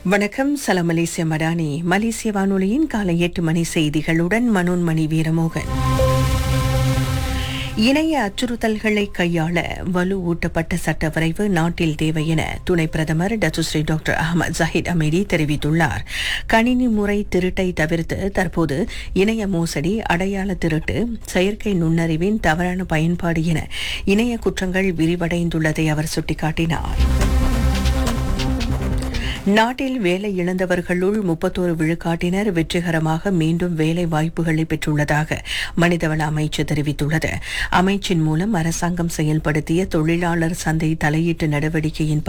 வணக்கம் சலாம் மலேசிய மடானி மலேசிய வானொலியின் காலை எட்டு மணி செய்திகளுடன் மனோன்மணி வீரமோகன் இணைய அச்சுறுத்தல்களை கையாள வலுவூட்டப்பட்ட சட்ட வரைவு நாட்டில் தேவை என துணை பிரதமர் Datuk Seri doctor Ahmad Zahid Hamidi தெரிவித்துள்ளார் கணினி முறை திருட்டை தவிர்த்து தற்போது இணைய மோசடி அடையாள திருட்டு செயற்கை நுண்ணறிவின் தவறான பயன்பாடு என இணைய குற்றங்கள் விரிவடைந்துள்ளதை அவர் சுட்டிக்காட்டினார் நாட்டில் வேலை இழந்தவர்களுள் முப்பத்தோரு விழுக்காட்டினர் வெற்றிகரமாக மீண்டும் வேலை வாய்ப்புகளை பெற்றுள்ளதாக மனிதவள அமைச்சு தெரிவித்துள்ளது அமைச்சின் மூலம் அரசாங்கம் செயல்படுத்திய தொழிலாளர் சந்தை தலையீட்டு நடவடிக்கையின்